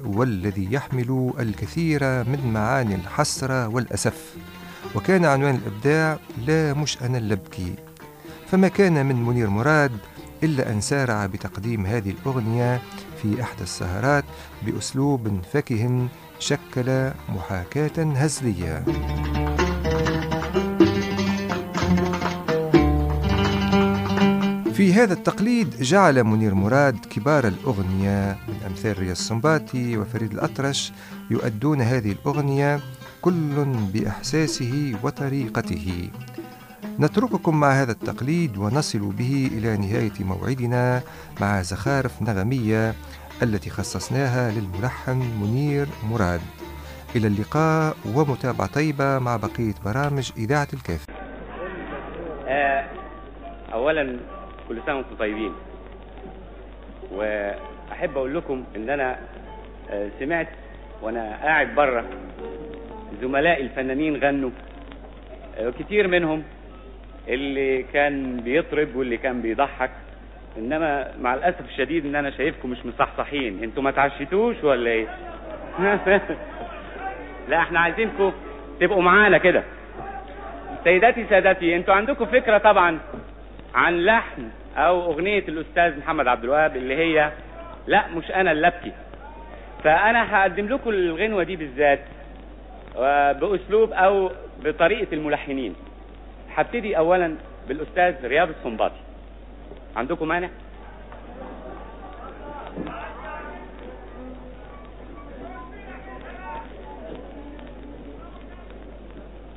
والذي يحمل الكثير من معاني الحسرة والأسف وكان عنوان الإبداع لا مش أنا اللبكي فما كان من منير مراد إلا أن سارع بتقديم هذه الأغنية في إحدى السهرات بأسلوب فكه شكل محاكاة هزلية في هذا التقليد جعل منير مراد كبار الأغنية من أمثال رياض السنباطي وفريد الأطرش يؤدون هذه الأغنية كل بإحساسه وطريقته نترككم مع هذا التقليد ونصل به إلى نهاية موعدنا مع زخارف نغمية التي خصصناها للملحن منير مراد إلى اللقاء ومتابعة طيبة مع بقية برامج إذاعة الكافي آه، أولا كل سنة وانتم طيبين وأحب أقول لكم إن أنا آه، سمعت وأنا قاعد بره زملائي الفنانين غنوا آه، كتير منهم اللي كان بيطرب واللي كان بيضحك انما مع الاسف الشديد ان انا شايفكم مش مصحصحين انتوا ما تعشتوش ولا ايه لا احنا عايزينكم تبقوا معانا كده سيداتي سادتي انتوا عندكم فكره طبعا عن لحن او اغنيه الاستاذ محمد عبد الوهاب اللي هي لا مش انا اللي ابكي فانا هقدم لكم الغنوه دي بالذات آه، باسلوب او بطريقه الملحنين هبتدي اولا بالاستاذ رياض السنباطي عندكم مانع